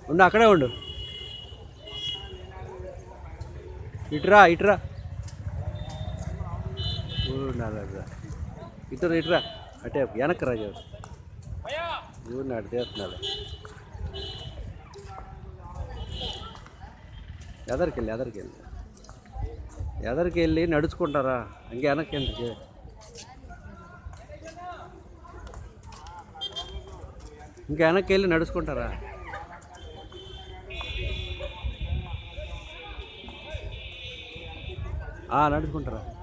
ఉండు అక్కడే ఉండు ఇటురా ఇటురా ఉండాలి ఇటురా ఇటురా అటే వెనక్కి రాజు ఊరినాడు తీస్తున్నాడు ఎదరికి వెళ్ళి ఎదరికి వెళ్ళి ఎదరికి వెళ్ళి నడుచుకుంటారా ఇంక వెనక్కి ఎందుకు ఇంకా వెనక్కి వెళ్ళి నడుచుకుంటారా ఆ, నడుచుకుంటారా